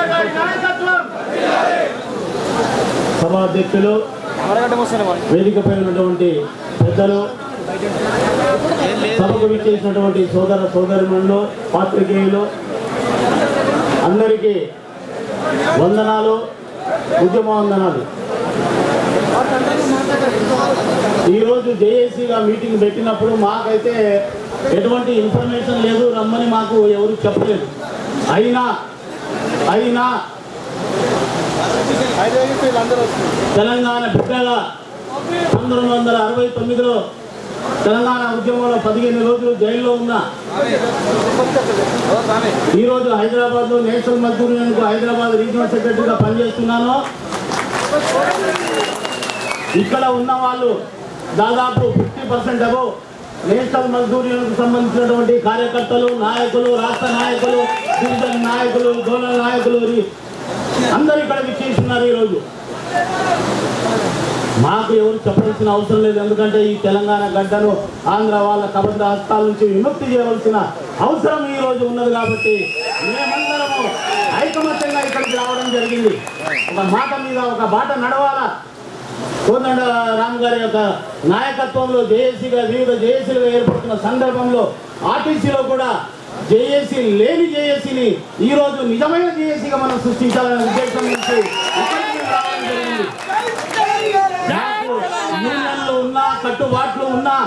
సభాధ్యక్షులు వేదికపై ఉన్నటువంటి పెద్దలు సభకు విచ్చేసినటువంటి సోదర సోదరిమణులు పాత్రికేయులు అందరికీ వందనాలు ఉద్యమ వందనాలు ఈరోజు జేఏసీగా మీటింగ్ పెట్టినప్పుడు మాకైతే ఎటువంటి ఇన్ఫర్మేషన్ లేదు రమ్మని మాకు ఎవరు చెప్పలేదు అయినా అయినా తెలంగాణ బిడ్డగా పంతొమ్మిది వందల అరవై తొమ్మిదిలో తెలంగాణ ఉద్యమంలో పదిహేను రోజులు జైల్లో ఉన్న ఈరోజు హైదరాబాద్లో నేషనల్ మజ్దూర్ యూనియన్కు హైదరాబాద్ రీజనల్ సెక్రటరీగా పనిచేస్తున్నాను ఇక్కడ ఉన్న వాళ్ళు దాదాపు ఫిఫ్టీ పర్సెంట్ అబో నేషనల్ మజ్దూర్ యూనియన్కు సంబంధించినటువంటి కార్యకర్తలు నాయకులు రాష్ట్ర నాయకులు డివిజన్ నాయకులు జోనల్ నాయకులు రి- అందరూ ఇక్కడ విచ్చేస్తున్నారు ఈరోజు మాకు ఎవరు చెప్పాల్సిన అవసరం లేదు ఎందుకంటే ఈ తెలంగాణ గడ్డను ఆంధ్ర వాళ్ళ కబంధ హస్తాల నుంచి విముక్తి చేయవలసిన అవసరం ఈ రోజు ఉన్నది కాబట్టి మేమందరము ఐకమత్యంగా ఇక్కడికి రావడం జరిగింది ఒక మాట మీద ఒక బాట నడవాలా కోదండ రామ్ గారి యొక్క నాయకత్వంలో జేఏసీగా వివిధ జేఏసీలుగా ఏర్పడుతున్న సందర్భంలో ఆర్టీసీలో కూడా జేఏసీ లేని జేఏసీని ఈ రోజు నిజమైన జేఏసీగా మనం సృష్టించాలనే ఉద్దేశం నుంచి ఇక్కడికి మేము రావడం జరిగింది నాకు యూనియన్లు ఉన్నా కట్టుబాట్లు ఉన్నా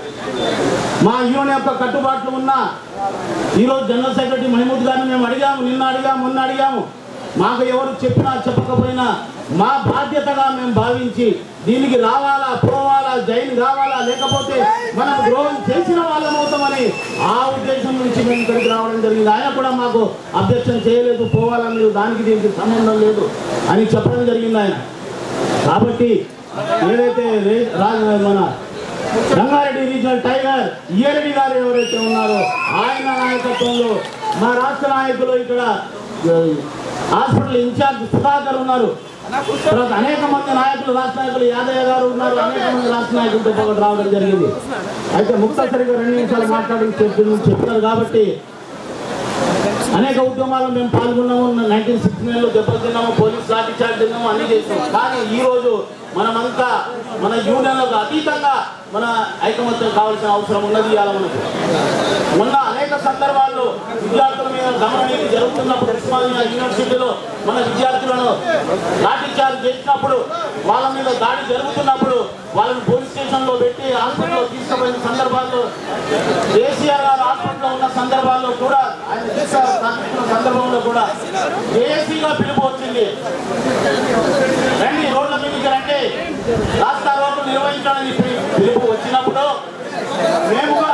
మా యూనియన్ యొక్క కట్టుబాట్లు ఉన్నా ఈరోజు జనరల్ సెక్రటరీ మహమూద్ గారిని మేము అడిగాము నిన్న అడిగాము మొన్న అడిగాము మాకు ఎవరు చెప్పినా చెప్పకపోయినా మా బాధ్యతగా మేము భావించి దీనికి రావాలా పోవాలా జైలు రావాలా లేకపోతే మనం ద్రోహం చేసిన వాళ్ళం అవుతామని ఆ ఉద్దేశం నుంచి మేము ఇక్కడికి రావడం జరిగింది ఆయన కూడా మాకు అభ్యర్థన చేయలేదు పోవాలని లేదు దానికి దీనికి సంబంధం లేదు అని చెప్పడం జరిగింది ఆయన కాబట్టి ఏదైతే రే- రా- మన రంగారెడ్డి రీజనల్ టైగర్ ఈరెడ్డి గారు ఎవరైతే ఉన్నారో ఆయన నాయకత్వంలో మా రాష్ట్ర నాయకులు ఇక్కడ ఆ, హాస్పిటల్ ఇన్ఛార్జ్ సుధాకర్ ఉన్నారు తర్వాత అనేక మంది నాయకులు రాష్ట్ర నాయకులు యాదయ్య గారు ఉన్నారు అనేక మంది రాష్ట్ర నాయకులతో పాటు రావడం జరిగింది అయితే ముక్తసరిగా రెండు నిమిషాలు మాట్లాడి చెప్పి చెప్తారు కాబట్టి అనేక ఉద్యమాల్లో మేము పాల్గొన్నాము నైన్టీన్ సిక్స్టీ నైన్లో దెబ్బలు తిన్నాము పోలీస్ లాఠీ చార్జ్ తిన్నాము అన్ని చేసాము కానీ ఈ రోజు మనమంతా మన యూనియన్లకు అతీతంగా మన ఐకమత్యం కావాల్సిన అవసరం ఉన్నది ఇవాళ మనకు మొన్న అనేక సందర్భాల్లో విద్యార్థుల మీద దమననీతి జరుగుతున్నప్పుడు ఉస్మానియా యూనివర్సిటీలో మన విద్యార్థులను లాఠీ చార్జ్ చేసినప్పుడు వాళ్ళ మీద దాడి జరుగుతున్నప్పుడు వాళ్ళని పోలీస్ స్టేషన్లో పెట్టి హాస్పిటల్లో తీసుకుపోయిన సందర్భాల్లో కేసీఆర్ గారు హాస్పిటల్లో ఉన్న సందర్భాల్లో కూడా ఆయన తీసుకు- తరలించిన సందర్భంలో కూడా ఏసీగా పిలుపు వచ్చింది రండి రోడ్ల మీదకి రండి రాస్తా రోడ్లు నిర్వహించాలని పి- పిలుపు వచ్చినప్పుడు మేము కూడా